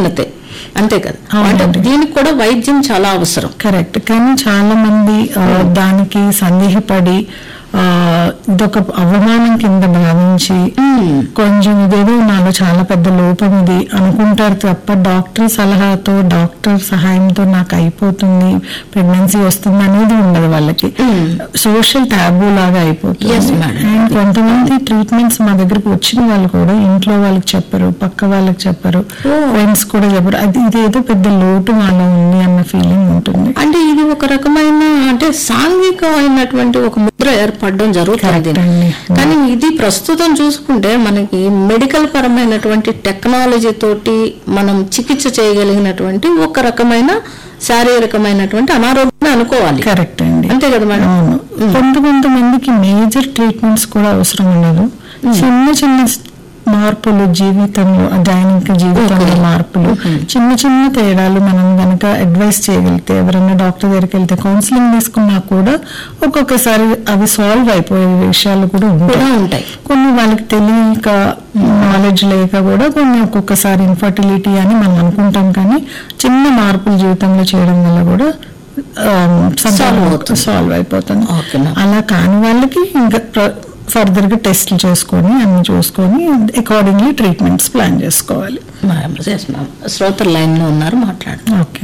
బలహీనతే అంతే కదా అంటే అవునండి. దీనికి కూడా వైద్యం చాలా అవసరం కరెక్ట్ కానీ చాలా మంది ఆ, దానికి సందేహపడి ఆ, ఇదొక అవమానం కింద భావించి కొంచెం ఇదేదో నాలో చాలా పెద్ద లోపం ఇది అనుకుంటారు తప్ప డాక్టర్ సలహాతో డాక్టర్ సహాయంతో నాకు అయిపోతుంది ప్రెగ్నెన్సీ వస్తుంది అనేది ఉండదు వాళ్ళకి సోషల్ టాబూ లాగా Yes, అయిపోతుంది madam. అండ్ కొంతమంది ట్రీట్మెంట్స్ మా దగ్గరకు వచ్చిన వాళ్ళు కూడా ఇంట్లో వాళ్ళకి చెప్పరు పక్క వాళ్ళకి చెప్పరు ఫ్రెండ్స్ కూడా చెప్పరు అది ఇదేదో పెద్ద లోటు వాళ్ళ ఉంది అన్న ఫీలింగ్ ఉంటుంది అంటే ఇది ఒక రకమైన అంటే సాంఘికమైనటువంటి ఒక ముద్ర ఏర్పడడం జరుగుతుంది Correct అండి. కానీ ఇది ప్రస్తుతం చూసుకుంటే మనకి మెడికల్ పరమైనటువంటి టెక్నాలజీ తోటి మనం చికిత్స చేయగలిగినటువంటి ఒక రకమైన శారీరకమైనటువంటి అనారోగ్యం అనుకోవాలి కరెక్ట్ అండి అంతే కదా మేడం అవును కొంత కొంతమందికి మేజర్ ట్రీట్మెంట్స్ కూడా అవసరం ఉండదు చిన్న చిన్న మార్పులు జీవితంలో దైనిక జీవితంలో మార్పులు చిన్న చిన్న తేడాలు మనం గనక అడ్వైస్ చేయగలిగితే ఎవరైనా డాక్టర్ దగ్గరికి వెళ్తే కౌన్సిలింగ్ తీసుకున్నా కూడా ఒక్కొక్కసారి అవి సాల్వ్ అయిపోయే విషయాలు కూడా కూడా ఉంటాయి ఉంటాయి కొన్ని వాళ్ళకి తెలియక నాలెడ్జ్ లేక కూడా కొన్ని ఒక్కొక్కసారి ఇన్ఫర్టిలిటీ అని మనం అనుకుంటాం కానీ చిన్న మార్పులు జీవితంలో చేయడం వల్ల కూడా Solve అవుతుంది. సాల్వ్ అయిపోతుంది Okay, ma'am. అలా కాని వాళ్ళకి ఇంకా ఫర్దర్ గా టెస్ట్లు చేసుకొని అన్ని చూసుకొని అకార్డింగ్లీ ట్రీట్మెంట్స్ ప్లాన్ చేసుకోవాలి మ్యామ్, yes, మ్యామ్. శ్రోతలు లైన్ లో ఉన్నారు మాట్లాడు ఓకే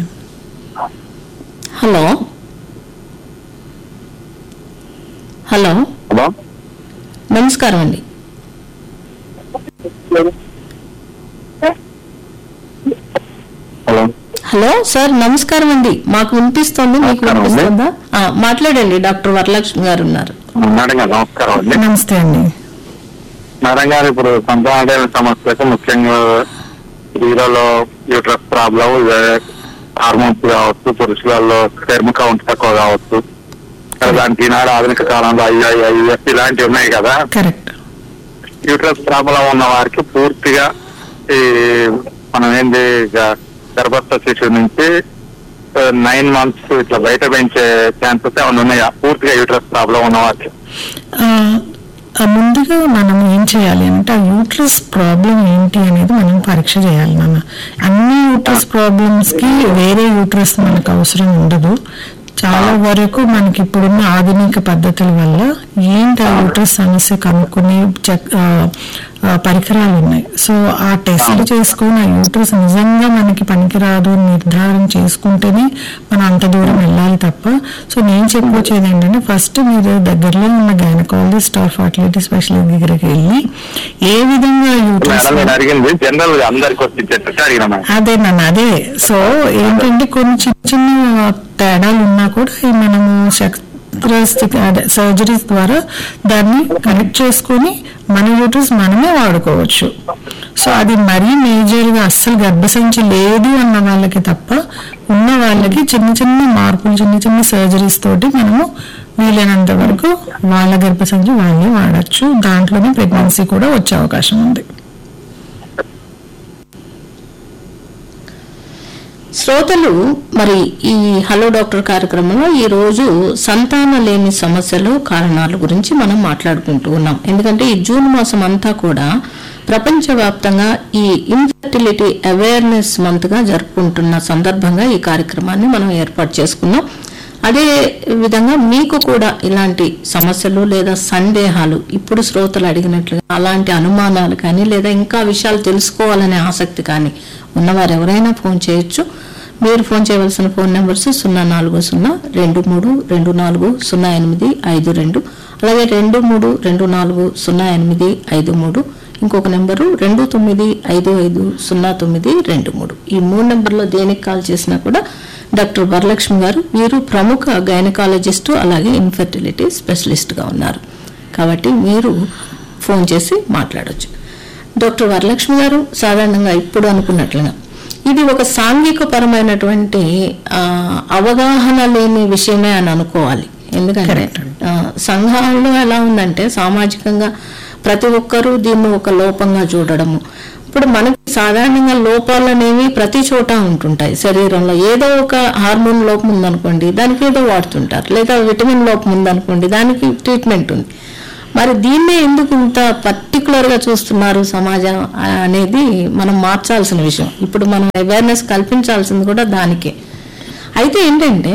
హలో హలో హలో నమస్కారం అండి హలో హలో సార్ నమస్కారం అండి మాకు వినిపిస్తోంది మీకు నమస్కారం అండి. వినిపిస్తుందా ఆ, మాట్లాడండి డాక్టర్ వరలక్ష్మి గారు ఉన్నారు మేడం గారు నమస్కారం అండి నమస్తే అండి మేడం గారు ఇప్పుడు సంతానమైన సమస్యకు ముఖ్యంగా స్త్రీలలో యూట్రస్ ప్రాబ్లం హార్మోన్స్ కావచ్చు పురుషులలో స్పెర్మ్ కౌంట్ తక్కువ కావచ్చు మరి దానికి ఈనాడు ఆధునిక కాలంలో ఐఐ ఐఎఫ్ ఇలాంటివి ఉన్నాయి కదా కరెక్ట్ యూట్రస్ ప్రాబ్లం ఉన్న వారికి పూర్తిగా ఈ మనం ఏంది గ- గర్భస్థ శిశువు నుంచి నైన్ మంత్స్ ఇట్లా బయట పెంచే ఛాన్సెస్ ఏమైనా ఉన్నాయా పూర్తిగా యూట్రస్ ప్రాబ్లం ఉన్న వారికి ఆ, ఆ ముందుగా మనం ఏం చేయాలి అంటే ఆ యూట్రస్ ప్రాబ్లం ఏంటి అనేది మనం పరీక్ష చేయాలి మన అన్ని యూట్రస్ ప్రాబ్లమ్స్ కి వేరే యూట్రస్ మనకు అవసరం ఉండదు చాలా వరకు మనకి ఇప్పుడున్న ఆధునిక పద్ధతుల వల్ల ఏంటి ఆ యూట్రస్ సమస్య కనుక్కునే చెక్ ఆ, ఆ, పరికరాలు ఉన్నాయి సో ఆ టెస్ట్లు చేసుకుని ఆ యూట్రస్ నిజంగా మనకి పనికిరాదు అని నిర్ధారణ చేసుకుంటేనే మనం అంత దూరం వెళ్ళాలి తప్ప సో నేను చెప్పొచ్చేది ఏంటంటే ఫస్ట్ మీరు దగ్గరలో ఉన్న గైనకాలజిస్ట్ ఆర్ ఫర్టిలిటీ స్పెషలిస్ట్ దగ్గరికి వెళ్ళి ఏ విధంగా యూట్రస్ మేడం నేను అడిగింది జనరల్ గా అందరికి వచ్చి చెట్టు అడిగిన మేడం అదే నన్ను అదే సో ఏంటంటే కొన్ని చిన్న చిన్న తేడాలు ఉన్నా కూడా ఈ మనము శస్త్రస్తిక అదే సర్జరీస్ ద్వారా దాన్ని కనెక్ట్ చేసుకొని మన యూట్రస్ మనమే వాడుకోవచ్చు సో అది మరీ మేజర్ గా అస్సలు గర్భసంచి లేదు అన్న వాళ్ళకి తప్ప ఉన్న వాళ్ళకి చిన్న చిన్న మార్పులు చిన్న చిన్న సర్జరీస్ తోటి మనము వీలైనంత వరకు వాళ్ళ గర్భసంచి వాళ్ళే వాడచ్చు దాంట్లోనే ప్రెగ్నెన్సీ కూడా వచ్చే అవకాశం ఉంది శ్రోతలు మరి ఈ హలో డాక్టర్ కార్యక్రమంలో ఈ రోజు సంతాన లేని సమస్యలు కారణాల గురించి మనం మాట్లాడుకుంటూ ఉన్నాం ఎందుకంటే ఈ జూన్ మాసం అంతా కూడా ప్రపంచవ్యాప్తంగా ఈ ఇన్ఫర్టిలిటీ అవేర్నెస్ మంత్ గా జరుపుకుంటున్న సందర్భంగా ఈ కార్యక్రమాన్ని మనం ఏర్పాటు చేసుకున్నాం అదే విధంగా మీకు కూడా ఇలాంటి సమస్యలు లేదా సందేహాలు ఇప్పుడు శ్రోతలు అడిగినట్లుగా అలాంటి అనుమానాలు కానీ లేదా ఇంకా విషయాలు తెలుసుకోవాలనే ఆసక్తి కానీ ఉన్నవారు ఎవరైనా ఫోన్ చేయొచ్చు మీరు ఫోన్ చేయవలసిన ఫోన్ నెంబర్స్ సున్నా నాలుగు సున్నా రెండు మూడు రెండు నాలుగు సున్నా ఎనిమిది ఐదు రెండు అలాగే రెండు మూడు రెండు నాలుగు సున్నా ఎనిమిది ఐదు మూడు ఇంకొక నెంబరు రెండు తొమ్మిది ఐదు ఐదు సున్నా తొమ్మిది రెండు మూడు ఈ మూడు నెంబర్లో దేనికి కాల్ చేసినా కూడా డాక్టర్ వరలక్ష్మి గారు వీరు ప్రముఖ గైనకాలజిస్ట్ అలాగే ఇన్ఫెర్టిలిటీ స్పెషలిస్ట్గా ఉన్నారు కాబట్టి మీరు ఫోన్ చేసి మాట్లాడొచ్చు డాక్టర్ వరలక్ష్మి గారు సాధారణంగా ఇప్పుడు అనుకున్నట్లుగా ఇది ఒక సాంఘిక పరమైనటువంటి ఆ, అవగాహన లేని విషయమే అని అనుకోవాలి ఎందుకంటే ఆ, సంఘాల్లో ఎలా ఉందంటే సామాజికంగా ప్రతి ఒక్కరూ దీన్ని ఒక లోపంగా చూడడము ఇప్పుడు మనకి సాధారణంగా లోపాలు అనేవి ప్రతి చోట ఉంటుంటాయి శరీరంలో ఏదో ఒక హార్మోన్ లోపం ఉందనుకోండి దానికి ఏదో వాడుతుంటారు లేదా విటమిన్ లోపం ఉందనుకోండి దానికి ట్రీట్మెంట్ ఉంది మరి దీన్నే ఎందుకు ఇంత పర్టికులర్ గా చూస్తున్నారు సమాజం ఆ, అనేది మనం మార్చాల్సిన విషయం ఇప్పుడు మనం అవేర్నెస్ కల్పించాల్సింది కూడా దానికే అయితే ఏంటంటే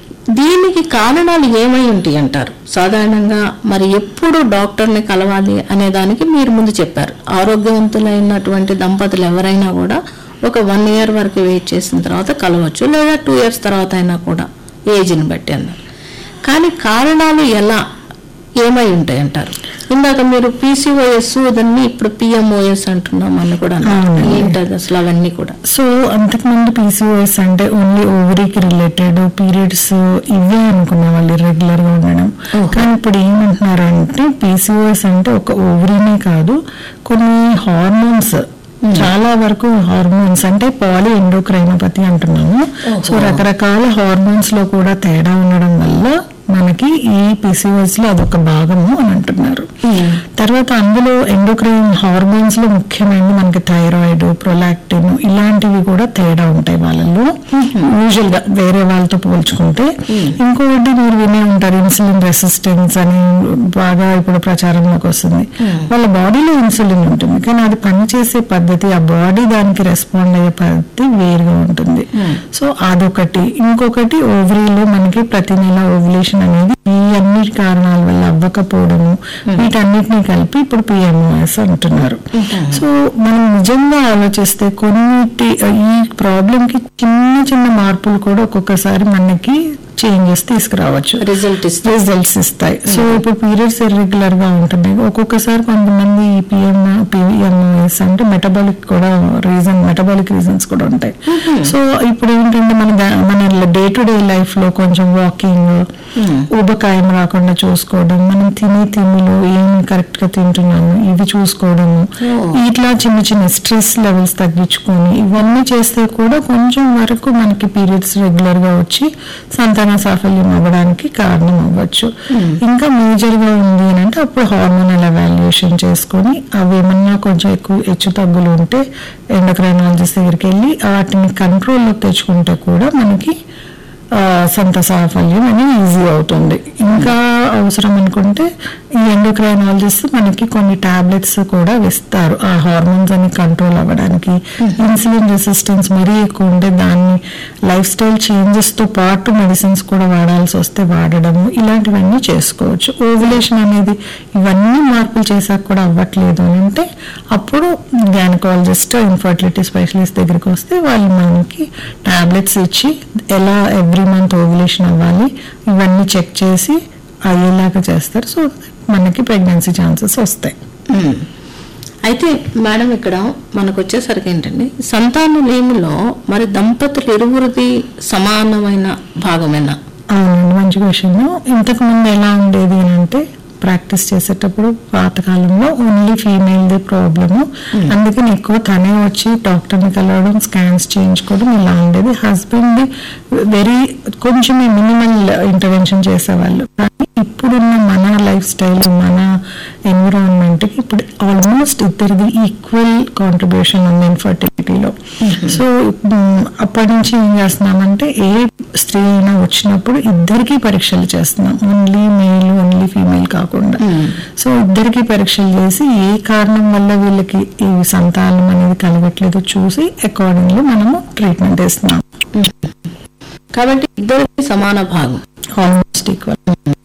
దీనికి కారణాలు ఏమై ఉంటాయి అంటారు సాధారణంగా మరి ఎప్పుడు డాక్టర్ని కలవాలి అనే దానికి మీరు ముందు చెప్పారు ఆరోగ్యవంతులైనటువంటి దంపతులు ఎవరైనా కూడా ఒక వన్ ఇయర్ వరకు వెయిట్ చేసిన తర్వాత కలవచ్చు లేదా టూ ఇయర్స్ తర్వాత అయినా కూడా ఏజ్ని బట్టి అన్నారు కానీ కారణాలు ఎలా ఏమై ఉంటాయి అంటారు ఇందాక మీరు పీసీఓఎస్ దాన్ని ఇప్పుడు పిఎంఓఎస్ అంటున్నాం అని కూడా అన్నారు. అవునండి. ఏంటది అసలు అవన్నీ కూడా సో అంతకుముందు పీసీఓఎస్ అంటే ఓన్లీ ఓవరీకి రిలేటెడ్ పీరియడ్స్ ఇవే అనుకునే వాళ్ళు irregular గా ఉండడం కానీ ఇప్పుడు ఏమంటున్నారు అంటే పీసీఓఎస్ అంటే ఒక ఓవరీనే కాదు కొన్ని హార్మోన్స్ చాలా వరకు హార్మోన్స్ అంటే పాలి ఎండోక్రైనోపతి అంటున్నాము సో రకరకాల హార్మోన్స్ లో కూడా తేడా ఉండడం వల్ల మనకి ఈ పీసీఓఎస్ లో అదొక భాగము అని అంటున్నారు తర్వాత అందులో ఎండోక్రైన్ హార్మోన్స్ లో ముఖ్యమైనది మనకి థైరాయిడ్ ప్రొలాక్టిన్ ఇలాంటివి కూడా తేడా ఉంటాయి వాళ్ళలో యూజువల్ గా వేరే వాళ్ళతో పోల్చుకుంటే ఇంకొకటి మీరు వినే ఉంటారు ఇన్సులిన్ రెసిస్టెన్స్ అని బాగా ఇప్పుడు ప్రచారంలోకి వస్తుంది వాళ్ళ బాడీలో ఇన్సులిన్ ఉంటుంది కానీ అది పనిచేసే పద్ధతి ఆ బాడీ దానికి రెస్పాండ్ అయ్యే పద్ధతి వేరుగా ఉంటుంది సో అదొకటి ఇంకొకటి ఓవరీలో మనకి ప్రతి నెల ఓవులేషన్ అనేది ఈ అన్ని కారణాల వల్ల అవ్వకపోవడము వీటన్నిటిని కలిపి ఇప్పుడు పిఎంఓఎస్ అంటున్నారు సో మనం నిజంగా ఆలోచిస్తే కొన్నిటి ఈ ప్రాబ్లం కి చిన్న చిన్న మార్పులు కూడా ఒక్కొక్కసారి మనకి చేంజెస్ తీసుకురావచ్చు రిజల్ట్ ఇస్తే రిజల్ట్స్ ఇస్తాయి సో ఇప్పుడు పీరియడ్స్ ఇర్రెగ్యులర్ గా ఉంటుంది ఒక్కొక్కసారి కొంతమంది ఈ పిఎం పిఎంఎస్ అంటే మెటబాలిక్ కూడా రీజన్ మెటబాలిక్ రీజన్స్ కూడా ఉంటాయి సో ఇప్పుడు ఏంటంటే మన దా- మన డే టు డే లైఫ్ లో కొంచెం వాకింగ్ ఊబకాయం రాకుండా చూసుకోవడం మనం తినే తిండిలో ఏం కరెక్ట్ గా తింటున్నాము ఇవి చూసుకోవడము ఇట్లా చిన్న చిన్న స్ట్రెస్ లెవెల్స్ తగ్గించుకొని ఇవన్నీ చేస్తే కూడా కొంచెం వరకు మనకి పీరియడ్స్ రెగ్యులర్ గా వచ్చి సంతాన సాఫల్యం అవ్వడానికి కారణం అవ్వచ్చు ఇంకా మేజర్ గా ఉంది అని అంటే అప్పుడు హార్మోనల్ ఎవాల్యుయేషన్ చేసుకొని అవి ఏమన్నా కొంచెం ఎక్కువ హెచ్చు తగ్గులు ఉంటే ఎండోక్రైనాలజిస్ట్ దగ్గరికి వెళ్ళి వాటిని కంట్రోల్లోకి తెచ్చుకుంటే కూడా మనకి ఆ, సంత సాఫల్యం అనేది ఈజీ అవుతుంది ఇంకా అవసరం అనుకుంటే ఈ ఎండోక్రైనాలజిస్ట్ మనకి కొన్ని టాబ్లెట్స్ కూడా ఇస్తారు ఆ హార్మోన్స్ అని కంట్రోల్ అవ్వడానికి ఇన్సులిన్ రెసిస్టెన్స్ మరీ ఎక్కువ ఉంటే దాన్ని లైఫ్ స్టైల్ చేంజెస్ తో పాటు మెడిసిన్స్ కూడా వాడాల్సి వస్తే వాడడము ఇలాంటివన్నీ చేసుకోవచ్చు ఓవులేషన్ అనేది ఇవన్నీ మార్పులు చేశాక కూడా అవ్వట్లేదు అని అంటే అప్పుడు గ్యానకాలజిస్ట్ ఇన్ఫర్టిలిటీ స్పెషలిస్ట్ దగ్గరికి వస్తే వాళ్ళు మనకి టాబ్లెట్స్ ఇచ్చి ఎలా ఎవ్రీ మంత్ ఓవులేషన్ అవ్వాలి ఇవన్నీ చెక్ చేసి అయ్యేలాగా చేస్తారు సో మనకి ప్రెగ్నెన్సీ ఛాన్సెస్ వస్తాయి మ్మ్. అయితే మేడం ఇక్కడ మనకు వచ్చేసరికి ఏంటండి సంతానలేమిలో మరి దంపతులు ఇరువురిది సమానమైన భాగమేనా అవునండి మంచి క్వశ్చన్ ఇంతకు ముందు ఎలా ఉండేది అని అంటే ప్రాక్టీస్ చేసేటప్పుడు పాతకాలంలో ఓన్లీ ఫీమేల్ది ప్రాబ్లము అందుకని ఎక్కువ తనే వచ్చి డాక్టర్ని కలవడం స్కాన్స్ చేయించుకోవడం ఇలా ఉండేది హస్బెండ్ వెరీ కొంచెం మినిమల్ ఇంటర్వెన్షన్ చేసేవాళ్ళు కానీ ఇప్పుడున్న మన లైఫ్ స్టైల్ మన ఎన్విరాన్మెంట్ కి ఇప్పుడు ఆల్మోస్ట్ ఇద్దరిది ఈక్వల్ కాంట్రిబ్యూషన్ ఉంది ఇన్ఫర్టిలిటీలో సో మ్, అప్పటి నుంచి ఏం చేస్తున్నామంటే ఏ స్త్రీ అయినా వచ్చినప్పుడు ఇద్దరికి పరీక్షలు చేస్తున్నాం ఓన్లీ మేల్ ఓన్లీ ఫీమేల్ కాకుండా సో ఇద్దరికి పరీక్షలు చేసి ఏ కారణం వల్ల వీళ్ళకి ఈ సంతానం అనేది కలగట్లేదో చూసి అకార్డింగ్లీ మనము ట్రీట్మెంట్ ఇస్తున్నాం కాబట్టి ఇద్దరిది సమాన భాగం ఆల్మోస్ట్ ఈక్వల్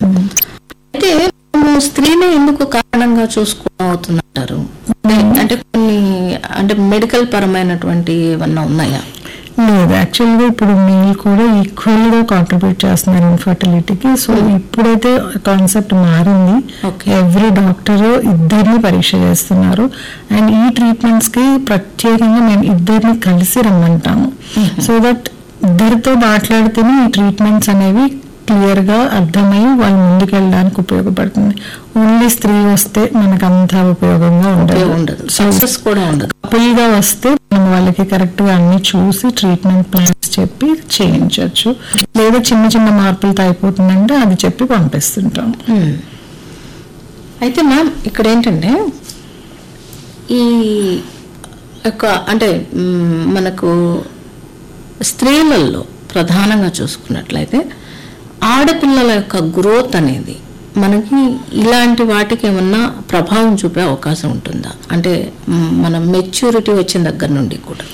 అయితే మనము స్త్రీని ఎందుకు కారణంగా చూసుకోవడం అవుతుందంటారు అంటే కొన్ని అంటే మెడికల్ పరమైనటువంటి ఏమన్నా ఉన్నాయా లేదు యాక్చువల్గా ఇప్పుడు మేల్ కూడా ఈక్వల్ గా కాంట్రిబ్యూట్ చేస్తున్నారు ఇన్ఫర్టిలిటీకి సో ఇప్పుడైతే కాన్సెప్ట్ మారింది Okay. ఎవ్రీ డాక్టర్ ఇద్దరిని పరీక్ష చేస్తున్నారు అండ్ ఈ ట్రీట్మెంట్స్ కి ప్రత్యేకంగా మేము ఇద్దరిని కలిసి రమ్మంటాము సో దట్ ఇద్దరితో మాట్లాడితేనే ఈ ట్రీట్మెంట్స్ అనేవి క్లియర్ గా అర్థమై వాళ్ళు ముందుకెళ్ళడానికి ఉపయోగపడుతుంది ఓన్లీ స్త్రీ వస్తే మనకు అంత ఉపయోగంగా ఉండదు ఉపయోగం ఉండదు సక్సెస్ కూడా ఉండదు కపుల్ గా వస్తే మనం వాళ్ళకి కరెక్ట్ గా అన్ని చూసి ట్రీట్మెంట్ ప్లాన్స్ చెప్పి చేయించవచ్చు లేదా చిన్న చిన్న మార్పులతో అయిపోతుందంటే అది చెప్పి పంపిస్తుంటాం మ్మ్. అయితే మ్యామ్ ఇక్కడ ఏంటంటే ఈ యొక్క అంటే మ్మ్, మనకు స్త్రీలలో ప్రధానంగా చూసుకున్నట్లయితే ఆడపిల్లల యొక్క గ్రోత్ అనేది మనకి ఇలాంటి వాటికి ఏమన్నా ప్రభావం చూపే అవకాశం ఉంటుందా అంటే మ్, మన మెచ్యూరిటీ వచ్చిన దగ్గర నుండి కూడా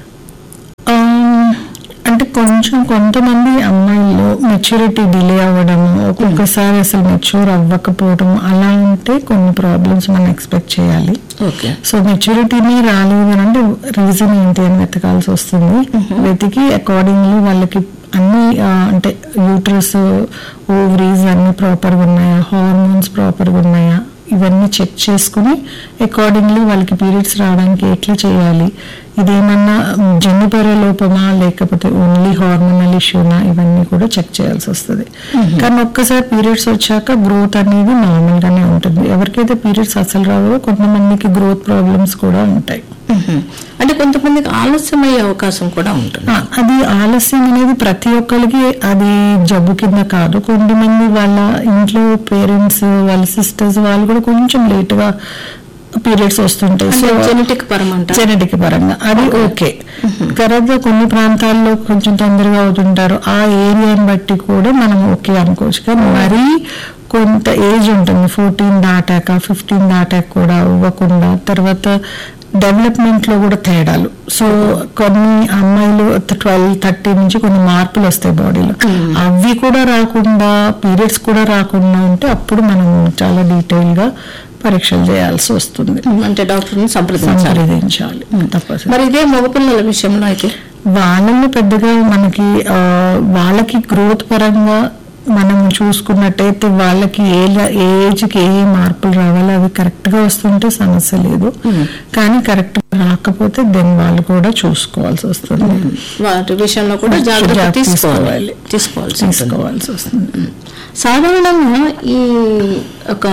ఆ, అంటే కొంచెం కొంతమంది అమ్మాయిలు మెచ్యూరిటీ డిలే అవ్వడము ఒక్కొక్కసారి అసలు మెచ్యూర్ అవ్వకపోవడం అలా ఉంటే కొన్ని ప్రాబ్లమ్స్ మనం ఎక్స్పెక్ట్ చేయాలి ఓకే సో మెచ్యూరిటీని రాలేదు అని అంటే రీజన్ ఏంటి అని వెతకాల్సి వస్తుంది వెతికి అకార్డింగ్లీ వాళ్ళకి అన్ని ఆ, అంటే యూట్రస్ ఓవరీస్ అన్ని ప్రాపర్గా ఉన్నాయా హార్మోన్స్ ప్రాపర్గా ఉన్నాయా ఇవన్నీ చెక్ చేసుకుని అకార్డింగ్లీ వాళ్ళకి పీరియడ్స్ రావడానికి ఎట్లా చేయాలి ఇదేమన్నా జన్యుపర లోపమా లేకపోతే ఓన్లీ హార్మోనల్ ఇష్యూనా ఇవన్నీ కూడా చెక్ చేయాల్సి వస్తుంది కానీ ఒక్కసారి పీరియడ్స్ వచ్చాక గ్రోత్ అనేది నార్మల్ గానే ఉంటుంది ఎవరికైతే పీరియడ్స్ అసలు రావో కొంతమందికి గ్రోత్ ప్రాబ్లమ్స్ కూడా ఉంటాయి మ్మ్. అంటే కొంతమందికి ఆలస్యమయ్యే అవకాశం కూడా ఉంటుంది ఆ, అది ఆలస్యం అనేది ప్రతి ఒక్కరికి అది జబ్బు కింద కాదు కొంతమంది వాళ్ళ ఇంట్లో పేరెంట్స్ వాళ్ళ సిస్టర్స్ వాళ్ళు కూడా కొంచెం లేట్ గా పీరియడ్స్ వస్తుంటాయి అంటే సో జెనెటిక్ పరమంట జెనెటిక్ పరంగా అది ఓకే తర్వాత కొన్ని ప్రాంతాల్లో కొంచెం తొందరగా అవుతుంటారు ఆ ఏరియాని బట్టి కూడా మనం ఓకే అనుకోవచ్చు కానీ మరీ కొంత ఏజ్ ఉంటుంది ఫోర్టీన్ దాటాక ఫిఫ్టీన్ దాటాక కూడా అవ్వకుండా తర్వాత డెవలప్మెంట్ లో కూడా తేడాలు సో కొన్ని అమ్మాయిలు ట్వెల్వ్ థర్టీ నుంచి కొన్ని మార్పులు వస్తాయి బాడీలో అవి కూడా రాకుండా పీరియడ్స్ కూడా రాకుండా ఉంటే అప్పుడు మనం చాలా డీటెయిల్ గా పరీక్షలు చేయాల్సి వస్తుంది అంటే డాక్టర్ని సంప్రదించాలి సంప్రదించాలి తప్పదు మరి ఇదే మగపిల్లల విషయంలో అయితే వాళ్ళని పెద్దగా మనకి ఆ, వాళ్ళకి గ్రోత్ పరంగా మనం చూసుకున్నట్టయితే వాళ్ళకి ఏ ల- ఏ ఏజ్కి ఏ మార్పులు రావాలో అవి కరెక్ట్ గా వస్తుంటే సమస్య లేదు కానీ కరెక్ట్ రాకపోతే దెన్ వాళ్ళు కూడా చూసుకోవాల్సి వస్తుంది వాటి విషయంలో కూడా జాగ్రత్త జాగ్రత్త తీసుకోవాలి తీసుకోవాలి. తీసుకోవాల్సి ఉంటుంది. తీసుకోవాల్సి వస్తుంది సాధారణంగా ఈ ఒక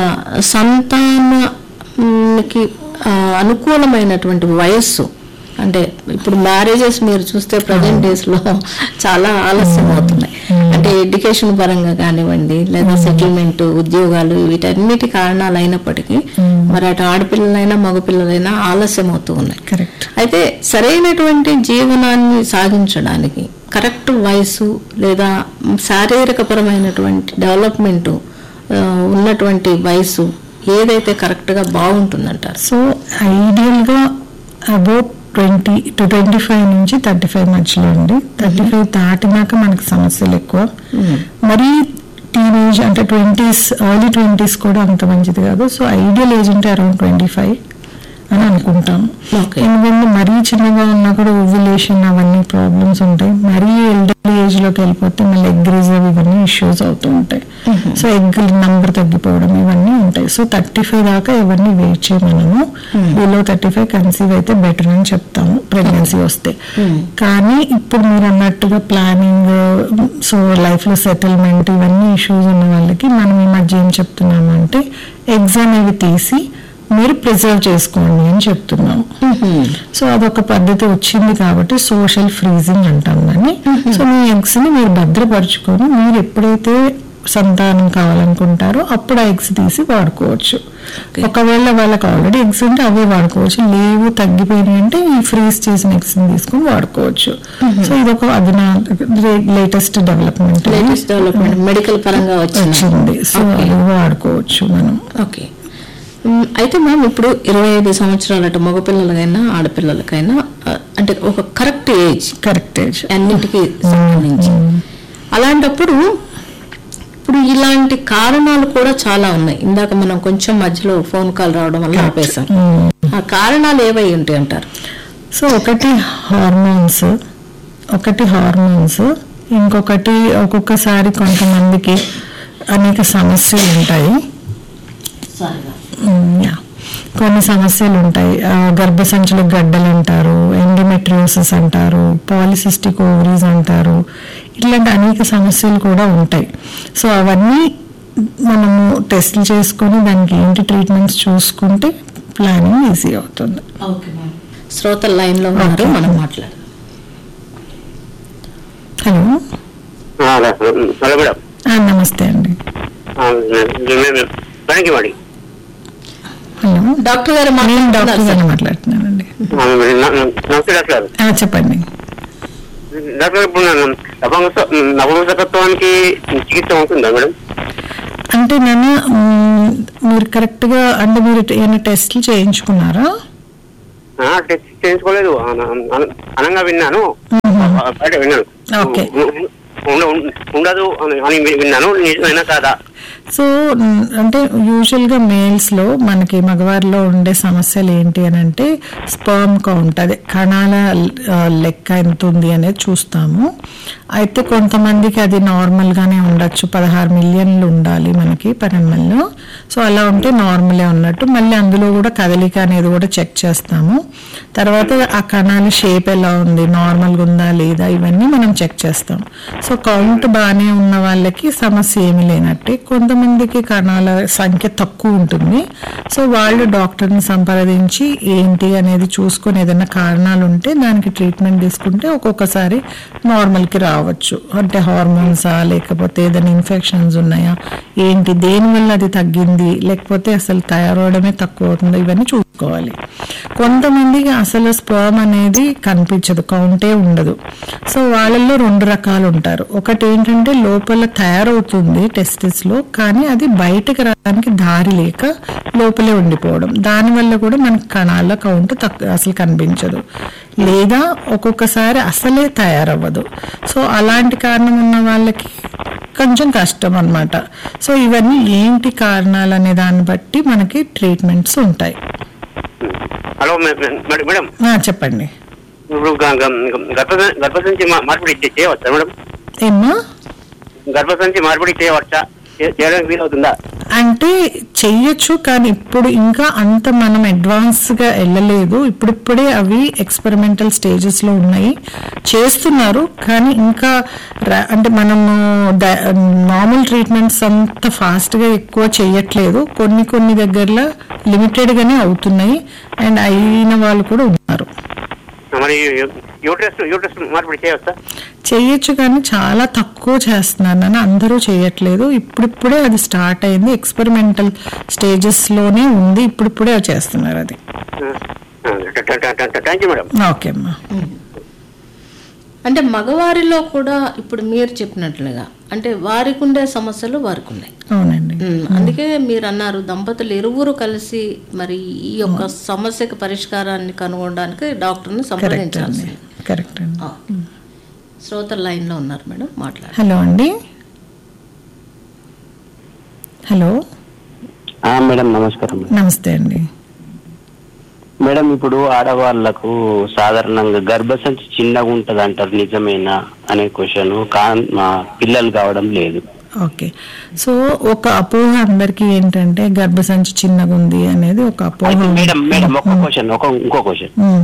సంతానానికి ఆ, అనుకూలమైనటువంటి వయస్సు అంటే ఇప్పుడు మ్యారేజెస్ మీరు చూస్తే ప్రజెంట్ డేస్ లో చాలా ఆలస్యం అవుతున్నాయి అంటే ఎడ్యుకేషన్ పరంగా కానివ్వండి లేదా సెటిల్మెంట్ ఉద్యోగాలు వీటన్నిటి కారణాలు అయినప్పటికీ మరి అటు ఆడపిల్లలైనా మగపిల్లలైనా ఆలస్యం అవుతూ ఉన్నాయి కరెక్ట్ అయితే సరైనటువంటి జీవనాన్ని సాగించడానికి కరెక్ట్ వయసు లేదా శారీరకపరమైనటువంటి డెవలప్మెంట్ ఉన్నటువంటి వయసు ఏదైతే కరెక్ట్గా బాగుంటుందంటారు సో ఐడియల్ గా about twenty two twenty five నుంచి థర్టీ ఫైవ్ మధ్యలో అండి థర్టీ ఫైవ్ దాటినాక మనకి సమస్యలు ఎక్కువ మరి టీనేజ్ అంటే ట్వంటీస్ ఎర్లీ ట్వంటీస్ కూడా అంత మంచిది కాదు సో ఐడియల్ ఏజ్ అంటే అరౌండ్ ట్వంటీ ఫైవ్ అని అనుకుంటాం Okay. ఎందుకంటే మరీ చిన్నగా ఉన్నా కూడా ఓవ్యులేషన్ అవన్నీ ప్రాబ్లమ్స్ ఉంటాయి మరీ ఎల్డర్లీ ఏజ్ లోకి వెళ్ళిపోతే మళ్ళీ ఎగ్ రిజర్వ్ ఇవన్నీ ఇష్యూస్ అవుతూ ఉంటాయి సో ఎగ్ నంబర్ తగ్గిపోవడం ఇవన్నీ ఉంటాయి సో థర్టీ ఫైవ్ దాకా ఎవరిని వెయిట్ చేయమనము బిలో థర్టీ ఫైవ్ కన్సీవ్ అయితే బెటర్ అని చెప్తాము ప్రెగ్నెన్సీ వస్తే కానీ ఇప్పుడు మీరు అన్నట్టుగా ప్లానింగ్ సో లైఫ్ లో సెటిల్మెంట్ ఇవన్నీ ఇష్యూస్ ఉన్న వాళ్ళకి మనం ఈ మధ్య ఏం చెప్తున్నాము అంటే ఎగ్స్ అనేవి తీసి మీరు ప్రిజర్వ్ చేసుకోండి అని చెప్తున్నాం సో అదొక పద్ధతి వచ్చింది కాబట్టి సోషల్ ఫ్రీజింగ్ అంటాం దాన్ని సో మీ ఎగ్స్ ని మీరు భద్రపరుచుకొని మీరు ఎప్పుడైతే సంతానం కావాలనుకుంటారో అప్పుడు ఆ ఎగ్స్ తీసి వాడుకోవచ్చు ఒకవేళ వాళ్ళకి ఆల్రెడీ ఎగ్స్ ఉంటే అవే వాడుకోవచ్చు లేవు తగ్గిపోయినాయి అంటే ఈ ఫ్రీజ్ చేసిన ఎగ్స్ ని తీసుకొని వాడుకోవచ్చు సో ఇదొక అదినా latest development latest development medical పరంగా వచ్చింది వచ్చింది సో అది వాడుకోవచ్చు మనం ఓకే మ్, అయితే మ్యామ్ ఇప్పుడు ఇరవై ఐదు సంవత్సరాలు అటు మగపిల్లలకైనా ఆడపిల్లలకైనా ఆ, అంటే ఒక కరెక్ట్ ఏజ్ కరెక్ట్ ఏజ్ అన్నిటికీ సంబంధించి అలాంటప్పుడు ఇప్పుడు ఇలాంటి కారణాలు కూడా చాలా ఉన్నాయి ఇందాక మనం కొంచెం మధ్యలో ఫోన్ కాల్ రావడం వల్ల ఆపేశాం ఆ కారణాలు ఏవై ఉంటాయి అంటారు సో ఒకటి హార్మోన్స్ ఒకటి హార్మోన్స్ ఇంకొకటి ఒక్కొక్కసారి కొంతమందికి అనేక సమస్యలు ఉంటాయి మ్, యా. కొన్ని సమస్యలు ఉంటాయి ఆ, గర్భసంచుల గడ్డలు అంటారు ఎండిమెట్రియోసిస్ అంటారు పాలిసిస్టిక్ ఓవరీస్ అంటారు ఇట్లాంటి అనేక సమస్యలు కూడా ఉంటాయి సో అవన్నీ మనము టెస్ట్లు చేసుకొని దానికి ఏంటి ట్రీట్మెంట్స్ చూసుకుంటే ప్లానింగ్ ఈజీ అవుతుంది శ్రోతల లైన్ లో ఉన్నారు మనం మాట్లాడదాం హలో హలో మేడం ఆ, నమస్తే అండి thank you madam hello doctor గారు నేను డాక్టర్ మాట్లాడుతున్నారు గారిని మాట్లాడుతున్నానండి నమస్తే డాక్టర్ గారు ఆ, చెప్పండి డాక్టర్ ఇప్పుడు నపుంస- నపుంసకత్వానికి చికిత్స ఉంటుందా మేడం అంటే నన్ను మ్, మీరు కరెక్ట్ గా అంటే మీరు ఏమైనా టెస్ట్లు చేయించుకున్నారా ఆ, టెస్ట్ చేయించుకోలేదు అన- అన- అనంగా విన్నాను బయట విన్నాను ఓకే. ఉండ- ఉండ- ఉండదు అని అని విన్నాను నిజమైనా కాదా సో మ్, అంటే యూజువల్ గా మేల్స్ లో మనకి మగవారిలో ఉండే సమస్యలు ఏంటి అని అంటే స్పర్మ్ కౌంట్ అదే కణాల ఆ, లెక్క ఎంత ఉంది అనేది చూస్తాము అయితే కొంతమందికి అది నార్మల్ గానే ఉండొచ్చు పదహారు మిలియన్లు ఉండాలి మనకి పన్నెండు సో అలా ఉంటే నార్మలే ఉన్నట్టు మళ్ళీ అందులో కూడా కదలిక అనేది కూడా చెక్ చేస్తాము తర్వాత ఆ కణాల షేప్ ఎలా ఉంది నార్మల్గా ఉందా లేదా ఇవన్నీ మనం చెక్ చేస్తాం సో కౌంట్ బాగానే ఉన్న వాళ్ళకి సమస్య ఏమీ లేనట్టే కొంతమందికి కణాల సంఖ్య తక్కువ ఉంటుంది సో వాళ్ళు డాక్టర్ని సంప్రదించి ఏంటి అనేది చూసుకొని ఏదైనా కారణాలు ఉంటే దానికి ట్రీట్మెంట్ తీసుకుంటే ఒక్కొక్కసారి నార్మల్కి రావచ్చు అంటే హార్మోన్సా లేకపోతే ఏదైనా ఇన్ఫెక్షన్స్ ఉన్నాయా ఏంటి దేనివల్ల అది తగ్గింది లేకపోతే అసలు తయారవడమే తక్కువ అవుతుందో ఇవన్నీ చూసుకోవాలి కొంతమందికి అసలు స్పర్మ్ అనేది కనిపించదు కౌంటే ఉండదు సో వాళ్ళల్లో రెండు రకాలు ఉంటారు ఒకటి ఏంటంటే లోపల తయారవుతుంది టెస్టిస్ లో కానీ అది బయటకు రావడానికి దారి లేక లోపలే ఉండిపోవడం దానివల్ల కూడా మనకి కణాల కౌంట్ తక్కువ అసలు కనిపించదు లేదా ఒక్కొక్కసారి అసలే తయారవ్వదు సో అలాంటి కారణం ఉన్న వాళ్ళకి కొంచెం కష్టం అన్నమాట సో ఇవన్నీ ఏంటి కారణాలు అనే దాన్ని బట్టి మనకి ట్రీట్మెంట్స్ ఉంటాయి hello ma- ma- madam madam ఆ, చెప్పండి ఇప్పుడు గ- గ- గర్భ- గర్భసంచి మా- మార్పిడి చే- చేయవచ్చా మేడం ఏమ్మా గర్భసంచి మార్పిడి చేయవచ్చా చే- చేయడానికి వీలవుతుందా అంటే చెయ్యొచ్చు కానీ ఇప్పుడు ఇంకా అంత మనం అడ్వాన్స్ గా వెళ్ళలేదు ఇప్పుడిప్పుడే అవి ఎక్స్పెరిమెంటల్ స్టేజెస్ లో ఉన్నాయి చేస్తున్నారు కానీ ఇంకా రా- అంటే మనము నార్మల్ ట్రీట్మెంట్స్ అంత ఫాస్ట్ గా ఎక్కువ చెయ్యట్లేదు కొన్ని కొన్ని దగ్గరలో లిమిటెడ్ గానే అవుతున్నాయి అండ్ అయిన వాళ్ళు కూడా ఉన్నారు మరి యూట్రస్ యూట్రస్ మార్పిడి చేయవచ్చా చేయొచ్చు కానీ చాలా తక్కువ చేస్తున్నారు నాన్న అందరూ చేయట్లేదు ఇప్పుడిప్పుడే అది స్టార్ట్ అయింది ఎక్స్పెరిమెంటల్ స్టేజెస్ లోనే ఉంది ఇప్పుడిప్పుడే అది చేస్తున్నారు అది థ్యాంక్ యూ మేడం ఓకే అమ్మా అంటే మగవారిలో కూడా ఇప్పుడు మీరు చెప్పినట్లుగా అంటే వారికి ఉండే సమస్యలు వారికి ఉన్నాయి అవునండి ఉమ్, అందుకే మీరు అన్నారు దంపతులు ఇరువురు కలిసి మరి ఈ యొక్క సమస్యకు పరిష్కారాన్ని కనుగొనడానికి డాక్టర్ని కరెక్ట్ సంప్రదించాల్సి అండి కరెక్ట్ అండి ఆ. శ్రోతల లైన్లో ఉన్నారు మేడం మాట్లాడండి హలో అండి హలో ఆ, మేడం నమస్కారం మేడం. నమస్తే అండి మేడం ఇప్పుడు ఆడవాళ్లకు సాధారణంగా గర్భసంచి చిన్నగా ఉంటది అంటారు నిజమేనా అనే క్వశ్చన్ కా మా పిల్లలు కావడం లేదు ఓకే సో ఒక అపోహ అందరికీ ఏంటంటే గర్భసంచి చిన్నగా ఉంది అనేది ఒక అపోహ అయితే మేడం మేడం ఒక క్వశ్చన్ ఒక ఇంకో క్వశ్చన్ ఉమ్.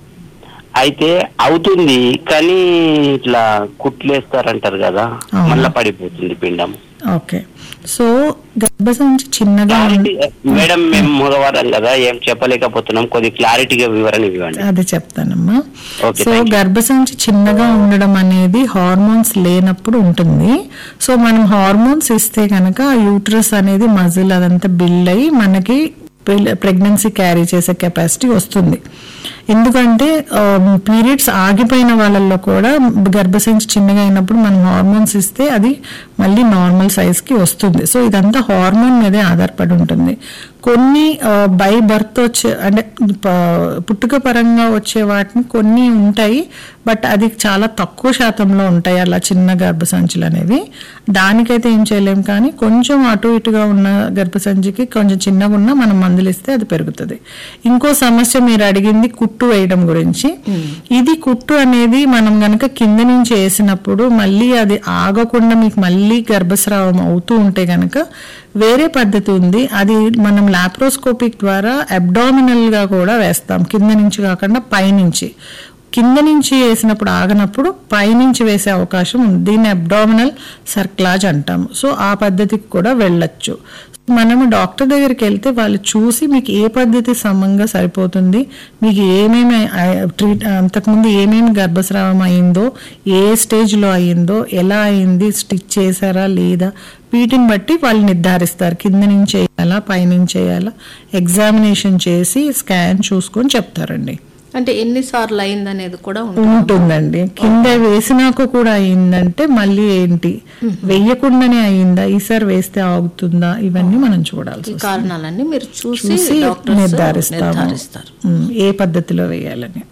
అయితే అవుతుంది కానీ ఇట్లా కుట్లేస్తారంటారు కదా అవును. మళ్ళా పడిపోతుంది పిండం ఓకే సో గర్భసంచి చిన్నగా ఉంది క్లారిటీ మేడం మేము మగవారం కదా ఏం చెప్పలేకపోతున్నాం కొద్ది క్లారిటీగా వివరణ ఇవ్వండి అది చెప్తానమ్మా Okay, సో thank you. గర్భసంచి చిన్నగా ఉండడం అనేది హార్మోన్స్ లేనప్పుడు ఉంటుంది సో మనం హార్మోన్స్ ఇస్తే కనుక యూట్రస్ అనేది మజిల్ అదంతా బిల్డ్ అయ్యి మనకి ప్రెగ్నెన్సీ క్యారీ చేసే కెపాసిటీ వస్తుంది ఎందుకంటే పీరియడ్స్ ఆగిపోయిన వాళ్ళల్లో కూడా గర్భసంచి చిన్నగా అయినప్పుడు మనం హార్మోన్స్ ఇస్తే అది మళ్ళీ నార్మల్ సైజ్ కి వస్తుంది సో ఇదంతా హార్మోన్ మీదే ఆధారపడి ఉంటుంది కొన్ని బై బర్త్ వచ్చే అంటే ప- పుట్టుక పరంగా వచ్చే వాటిని కొన్ని ఉంటాయి బట్ అది చాలా తక్కువ శాతంలో ఉంటాయి అలా చిన్న గర్భసంచులు అనేవి దానికైతే ఏం చేయలేం కానీ కొంచెం అటు ఇటుగా ఉన్న గర్భసంచికి కొంచెం చిన్నగా ఉన్నా మనం మందులు ఇస్తే అది పెరుగుతుంది ఇంకో సమస్య మీరు అడిగింది కుట్టు వేయడం గురించి ఇది కుట్టు అనేది మనం గనక కింద నుంచి వేసినప్పుడు మళ్ళీ అది ఆగకుండా మీకు మళ్ళీ గర్భస్రావం అవుతూ ఉంటే గనక వేరే పద్ధతి ఉంది అది మనం లాప్రోస్కోపిక్ ద్వారా అబ్డామినల్ గా కూడా వేస్తాం కింద నుంచి కాకుండా పైనుంచి కింద నుంచి వేసినప్పుడు ఆగనప్పుడు పైనుంచి వేసే అవకాశం ఉంది దీన్ని అబ్డామినల్ సర్క్లాజ్ అంటాము సో ఆ పద్ధతికి కూడా వెళ్ళొచ్చు మనము డాక్టర్ దగ్గరికి వెళ్తే వాళ్ళు చూసి మీకు ఏ పద్ధతి సమంగా సరిపోతుంది మీకు ఏమేమి ఆ, ట్రీట్ అంతకుముందు ఏమేమి గర్భస్రావం అయిందో ఏ స్టేజ్లో అయిందో ఎలా అయింది స్టిచ్ చేశారా లేదా వీటిని బట్టి వాళ్ళు నిర్ధారిస్తారు కింద నుంచి చేయాలా పైనుంచి చేయాలా ఎగ్జామినేషన్ చేసి స్కాన్ చూసుకొని చెప్తారండి అంటే ఎన్నిసార్లు అయిందనేది కూడా ఉంటుంది ఉంటుందండి కింద వేసినాక కూడా అయిందంటే మళ్ళీ ఏంటి వేయకుండానే అయిందా ఈసారి వేస్తే ఆగుతుందా ఇవన్నీ మనం చూడాల్సి ఈ వస్తుంది. కారణాలన్నీ మీరు చూసి చూసి డాక్టర్స్ నిర్ధారిస్తాము నిర్ధారిస్తారు ఉమ్, ఏ పద్ధతిలో వేయాలని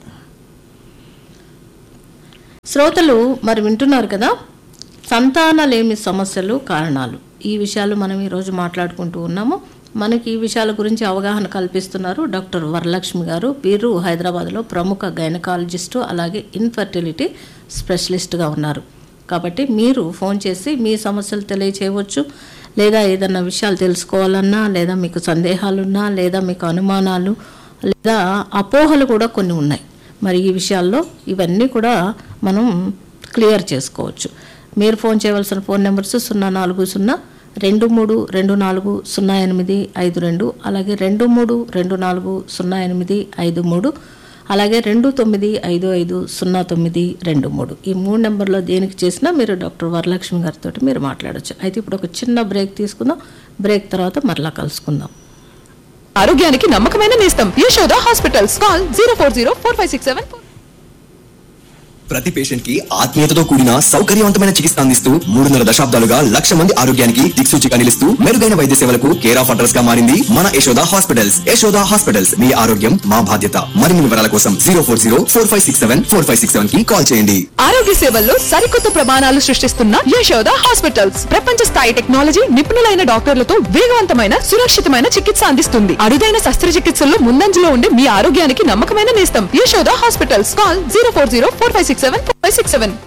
శ్రోతలు మరి వింటున్నారు కదా సంతానలేమి సమస్యలు కారణాలు ఈ విషయాలు మనం ఈరోజు మాట్లాడుకుంటూ ఉన్నాము మనకి ఈ విషయాల గురించి అవగాహన కల్పిస్తున్నారు డాక్టర్ వరలక్ష్మి గారు వీరు హైదరాబాద్లో ప్రముఖ గైనకాలజిస్టు అలాగే ఇన్ఫర్టిలిటీ స్పెషలిస్ట్గా ఉన్నారు కాబట్టి మీరు ఫోన్ చేసి మీ సమస్యలు తెలియచేయవచ్చు లేదా ఏదన్నా విషయాలు తెలుసుకోవాలన్నా లేదా మీకు సందేహాలున్నా లేదా మీకు అనుమానాలు లేదా అపోహలు కూడా కొన్ని ఉన్నాయి మరి ఈ విషయాల్లో ఇవన్నీ కూడా మనం క్లియర్ చేసుకోవచ్చు మీరు ఫోన్ చేయవలసిన ఫోన్ నెంబర్స్ సున్నా నాలుగు సున్నా రెండు మూడు రెండు నాలుగు సున్నా ఎనిమిది ఐదు రెండు అలాగే రెండు మూడు రెండు నాలుగు సున్నా ఎనిమిది ఐదు మూడు అలాగే రెండు తొమ్మిది ఐదు ఐదు సున్నా తొమ్మిది రెండు మూడు ఈ మూడు నెంబర్లో దేనికి చేసినా మీరు డాక్టర్ వరలక్ష్మి గారితో మీరు మాట్లాడొచ్చు అయితే ఇప్పుడు ఒక చిన్న బ్రేక్ తీసుకుందాం బ్రేక్ తర్వాత మరలా కలుసుకుందాం ఆరోగ్యానికి నమ్మకమైన నేస్తం Yashoda hospitals call zero four zero four five six seven ప్రతి పేషెంట్ కి ఆత్మీయతతో కూడిన సౌకర్యవంతమైన చికిత్స అందిస్తూ మూడున్నర దశాబ్దాలుగా లక్ష మంది ఆరోగ్యానికి దిక్సూచిగా నిలుస్తూ మెరుగైన వైద్య సేవలకు కేర్ ఆఫ్ అడ్రస్ గా మారింది మన యశోద హాస్పిటల్స్ యశోద హాస్పిటల్స్ మీ ఆరోగ్యం మా బాధ్యత మరిన్ని వివరాల కోసం zero four zero four five six seven four five six seven కి కాల్ చేయండి ఆరోగ్య సేవల్లో సరికొత్త ప్రమాణాలు సృష్టిస్తున్న యశోద హాస్పిటల్స్ ప్రపంచ స్థాయి టెక్నాలజీ నిపుణులైన డాక్టర్లతో వేగవంతమైన సురక్షితమైన చికిత్స అందిస్తుంది అరుదైన శస్త్రచికిత్సల్లో ముందంజలో ఉండే మీ ఆరోగ్యానికి నమ్మకమైన నేస్తం Yashoda hospitals call zero four zero four five six seven four five six seven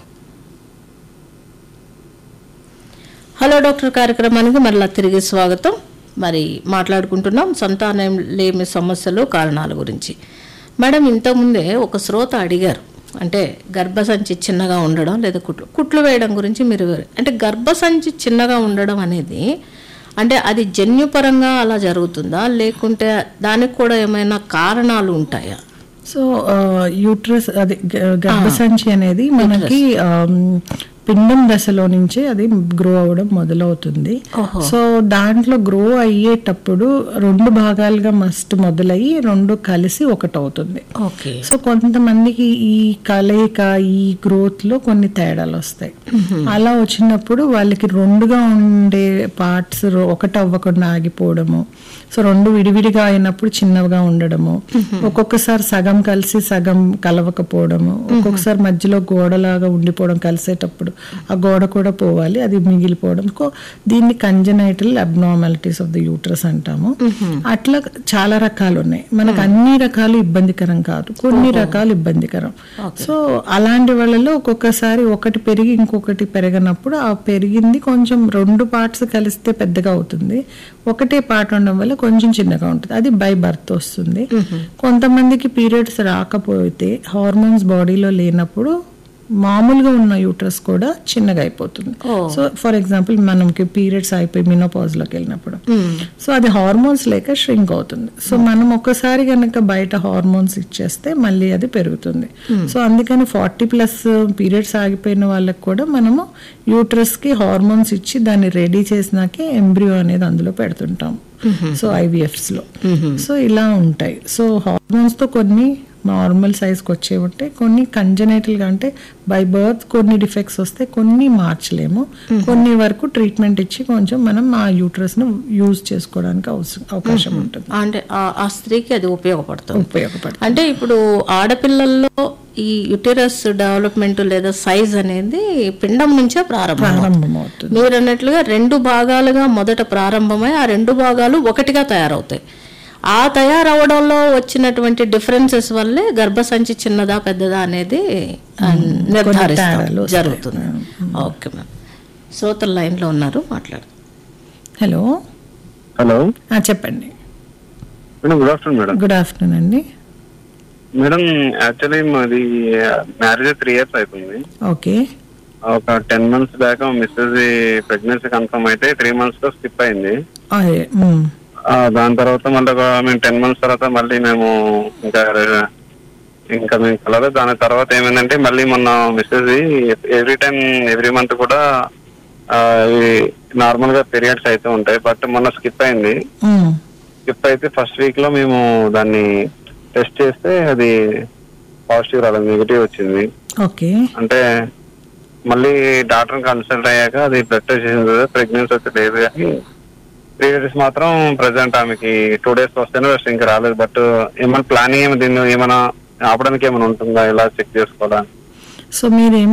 hello doctor కార్యక్రమానికి మరలా తిరిగి స్వాగతం మరి మాట్లాడుకుంటున్నాం సంతానం లేమి సమస్యలు కారణాల గురించి మేడం ఇంతకుముందే ఒక శ్రోత అడిగారు అంటే గర్భసంచి చిన్నగా ఉండడం లేదా కుట్లు కుట్లు వేయడం గురించి మీరు వివరి- అంటే గర్భసంచి చిన్నగా ఉండడం అనేది అంటే అది జన్యుపరంగా అలా జరుగుతుందా లేకుంటే దానికి కూడా ఏమైనా కారణాలు ఉంటాయా సో యూట్రస్ అది గ- గర్భసంచి అనేది మనకి ఆమ్, పిండం దశలో నుంచే అది గ్రో అవ్వడం మొదలవుతుంది ఓహో. సో దాంట్లో గ్రో అయ్యేటప్పుడు రెండు భాగాలుగా మస్ట్ మొదలయ్యి రెండు కలిసి ఒకటవుతుంది ఓకే సో కొంతమందికి ఈ కలయిక ఈ గ్రోత్ లో కొన్ని తేడాలు వస్తాయి అలా వచ్చినప్పుడు వాళ్ళకి రెండుగా ఉండే పార్ట్స్ ఒకటి అవ్వకుండా ఆగిపోవడము సో రెండు విడివిడిగా అయినప్పుడు చిన్నగా ఉండడము ఒక్కొక్కసారి సగం కలిసి సగం కలవకపోవడము ఒక్కొక్కసారి మధ్యలో గోడలాగా ఉండిపోవడం కలిసేటప్పుడు ఆ గోడ కూడా పోవాలి అది మిగిలిపోవడం కో- దీన్ని congenital abnormalities of the uterus అంటాము అట్లా చాలా రకాలు ఉన్నాయి మనకు అన్ని రకాలు ఇబ్బందికరం కాదు కొన్ని రకాలు ఇబ్బందికరం సో అలాంటి వాళ్ళలో ఒక్కొక్కసారి ఒకటి పెరిగి ఇంకొకటి పెరగనప్పుడు ఆ పెరిగింది కొంచెం రెండు పార్ట్స్ కలిస్తే పెద్దగా అవుతుంది ఒకటే పార్ట్ ఉండడం వల్ల కొంచెం చిన్నగా ఉంటుంది అది బై బర్త్ వస్తుంది కొంతమందికి పీరియడ్స్ రాకపోతే హార్మోన్స్ బాడీలో లేనప్పుడు మామూలుగా ఉన్న యూట్రస్ కూడా చిన్నగా అయిపోతుంది సో ఫర్ ఎగ్జాంపుల్ మనకి పీరియడ్స్ అయిపోయి మినోపాజ్ లోకి వెళ్ళినప్పుడు సో అది హార్మోన్స్ లేక ష్రింక్ అవుతుంది సో మనం ఒక్కసారి కనుక బయట హార్మోన్స్ ఇచ్చేస్తే మళ్ళీ అది పెరుగుతుంది సో అందుకని ఫార్టీ ప్లస్ పీరియడ్స్ ఆగిపోయిన వాళ్ళకి కూడా మనము యూట్రస్ కి హార్మోన్స్ ఇచ్చి దాన్ని రెడీ చేసినాకే ఎంబ్రియో అనేది అందులో పెడుతుంటాం సో ఐవీఎఫ్స్ లో సో ఇలా ఉంటాయి సో హార్మోన్స్ తో కొన్ని నార్మల్ సైజ్కి వచ్చే ఉంటాయి కొన్ని కంజనైటల్ గా అంటే బై బర్త్ కొన్ని డిఫెక్ట్స్ వస్తే కొన్ని మార్చలేము కొన్ని వరకు ట్రీట్మెంట్ ఇచ్చి కొంచెం మనం ఆ యూట్రస్ ను యూజ్ చేసుకోవడానికి అవసరం అవకాశం ఉంటుంది అంటే ఆ- ఆ స్త్రీకి అది ఉపయోగపడుతుంది ఉపయోగపడుతుంది అంటే ఇప్పుడు ఆడపిల్లల్లో ఈ యుటెరస్ డెవలప్మెంట్ లేదా సైజ్ అనేది పిండం నుంచే ప్రారంభం ప్రారంభమవుతుంది మీరు అన్నట్లుగా రెండు భాగాలుగా మొదట ప్రారంభమై ఆ రెండు భాగాలు ఒకటిగా తయారవుతాయి ఆ తయారవడంలో వచ్చినటువంటి డిఫరెన్సెస్ వల్లే గర్భసంచి చిన్నదా పెద్దదా అనేది ఆ, నిర్ధారిస్తాం తేడాలు వస్తాయి. జరుగుతుంది ఓకే మ్యామ్ శ్రోతల లైన్ లో ఉన్నారు మాట్లాడు హలో హలో ఆ, చెప్పండి madam good afternoon madam good afternoon అండి మేడం యాక్చువల్లీ మాది మ్యారేజ్ త్రీ ఇయర్స్ అవుతుంది ఓకే ఒక ten months back Mrs pregnancy confirm అయితే త్రీ మంత్స్ లో స్కిప్ అయింది అదే ఉమ్. ఆ, దాని తర్వాత మళ్ళీ ఒక మేము టెన్ మంత్స్ తర్వాత మళ్ళీ మేము ఇంకా ఇంకా మేము కలవలేదు దాని తర్వాత ఏమైందంటే మళ్ళీ మొన్న message every time every month కూడా నార్మల్ గా పీరియడ్స్ అయితే ఉంటాయి బట్ మొన్న స్కిప్ అయింది ఉమ్. స్కిప్ అయితే ఫస్ట్ వీక్ లో మేము దాన్ని టెస్ట్ చేస్తే అది పాజిటివ్ రాలేదు నెగిటివ్ వచ్చింది ఓకే అంటే మళ్ళీ డాక్టర్ కన్సల్ట్ అయ్యాక అది బ్లడ్ టెస్ట్ చేసింది ప్రెగ్నెన్సీ అయితే లేదు కానీ త్రీ డేస్ మాత్రం ప్రెసెంట్ ఆమెకి టూ డేస్ వస్తేనే రెస్ట్ ఇంకా రాలేదు బట్ ఏమైనా ప్లానింగ్ ఏమైనా దీన్ని ఏమైనా ఆపడానికి ఏమైనా ఉంటుందా ఇలా చెక్ చేసుకోవాలా సో మీరు